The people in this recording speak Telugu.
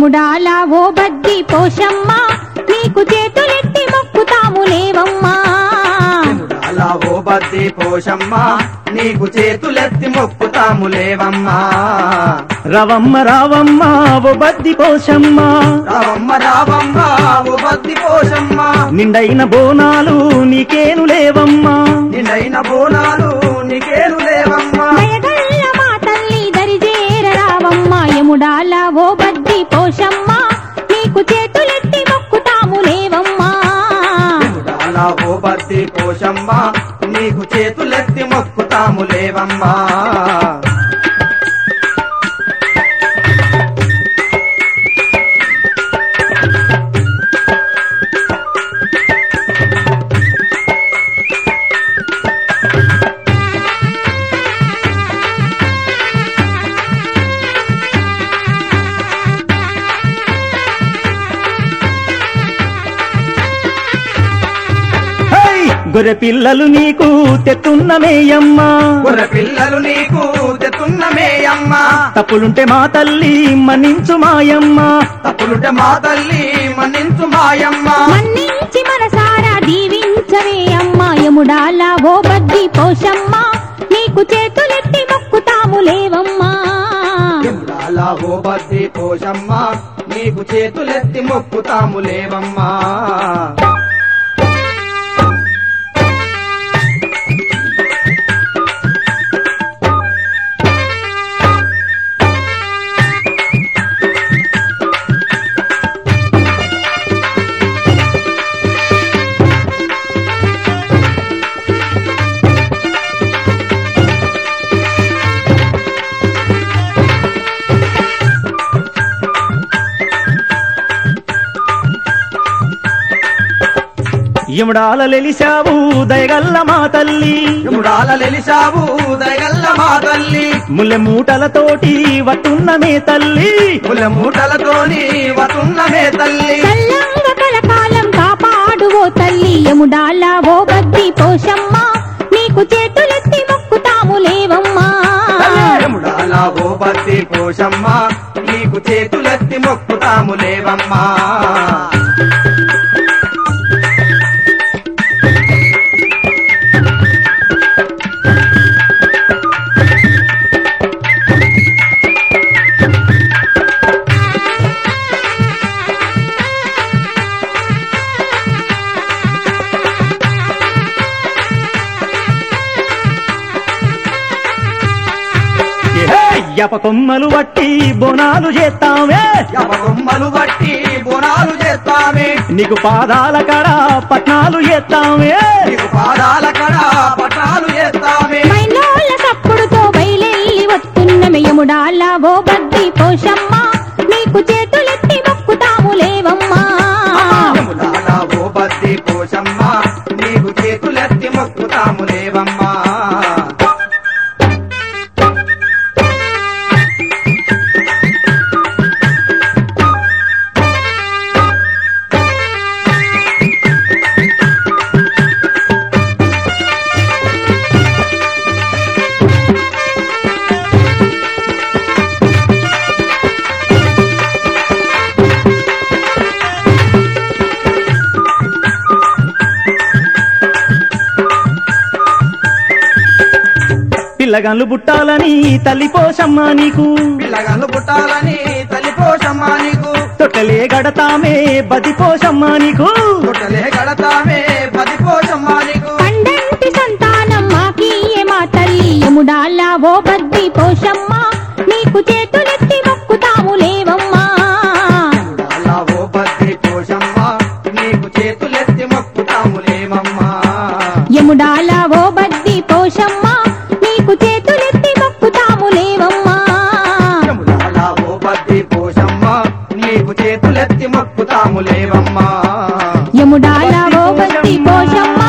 యముడాల ఓ బద్ది పోషమ్మ నీకు చేతులెత్తి మొక్కుతాము లేవమ్మా అలా ఓ బద్ది పోషమ్మ నీకు చేతులెత్తి మొక్కుతాము లేవమ్మా రవమ్మ రావమ్మ ఓ బద్ది పోషమ్మ రావమ్మ రావమ్మ ఓ బద్ది పోషమ్మ నిండైన బోనాలు నీకేను లేవమ్మా నిండైన బోనాలు నీకేను లేవమ్మా దయగల్ల మా తల్లి దరిజేర రావమ్మ యముడాల ఓ బద్ది పోషమ్మ నీకు చేతులెత్తి మొక్కుతాము లేవమ్మా అలా ఓ బద్ది పోషమ్మ నీకు చేతులెత్తి మొక్కుతాము లేవమ్మా హై! గొర్రె పిల్లలు నీకు తెత్తున్నమేయమ్మా గొర్రె పిల్లలు నీకు తెతున్నమేయమ్మ తప్పులుంటే మా తల్లి మన్నించు మాయమ్మ తప్పులుంటే మా తల్లి మన్నించు మాయమ్మ మన్నించి మనసారా దీవించవే అమ్మ యముడాల ఓ బద్ది పోషమ్మ నీకు చేతులెత్తి మొక్కుతాము లేవమ్మా అలా ఓ బద్ది పోషమ్మ నీకు చేతులెత్తి మొక్కుతాము లేవమ్మా ఇముడాల లెలిశావు దయగల్ల మా తల్లి యముడాల లెలిసావు దయగల్ల మా తల్లి ముల్లె మూటలతోటి వట్టున్నమే తల్లి పుల మూటలతోని వతున్నమే తల్లి చల్లంగ కలకాలం కాపాడు ఓ తల్లి యముడాల ఓ బద్ది పోషమ్మ నీకు చేతులెత్తి మొక్కుతాము లేవమ్మా యముడాల ఓ బద్ది పోషమ్మ నీకు చేతులెత్తి మొక్కుతాము లేవమ్మా యప కొమ్మలు వట్టి బోనాలు చేస్తామే యమగొమ్మలు బట్టి బునాలు చేస్తామే నీకు పాదాల కడ పట్నాలు చేస్తామే నీకు పాదాల కడ పటాలు చేస్తామే మైలోల తప్పుడుతో బయలెల్లి వస్తున్న యముడాల ఓ బద్ది పోషమ్మ నీకు చేతులెత్తి మొక్కుతాము లేవమ్మా యముడాల ఓ బద్ది పోషమ్మ నీకు చేతులెత్తి మొక్కుతాము లేవమ్మా పిల్లగాళ్ళు పుట్టాలని తల్లి పోషమ్మ నీకు పిల్లగాళ్ళు పుట్టాలని తల్లి పోషమ్మ నీకు తొట్టలే గడతామే బది పోషమ్మ నీకు గుట్టలే కడతామే పది పోషమ్మ నీకు పండంటి సంతానం మాకీయే మా తల్లి యముడాల ఓ బద్ది పోషమ్మ నీకు చేతులెత్తి మొక్కుతాము లేవమ్మా అలా ఓ బద్ది పోషమ్మ నీకు చేతులెత్తి మొక్కుతాము లేవమ్మా యముడాల ఓ బద్ది పోషమ్మ నీకు చేతులెత్తి మొక్కుతాము లేవమ్మా అలా ఓ బద్ది పోషమ్మ నీకు చేతులెత్తి మొక్కుతాము లేవమ్మా యముడాల ఓ బద్ది పోషమ్మ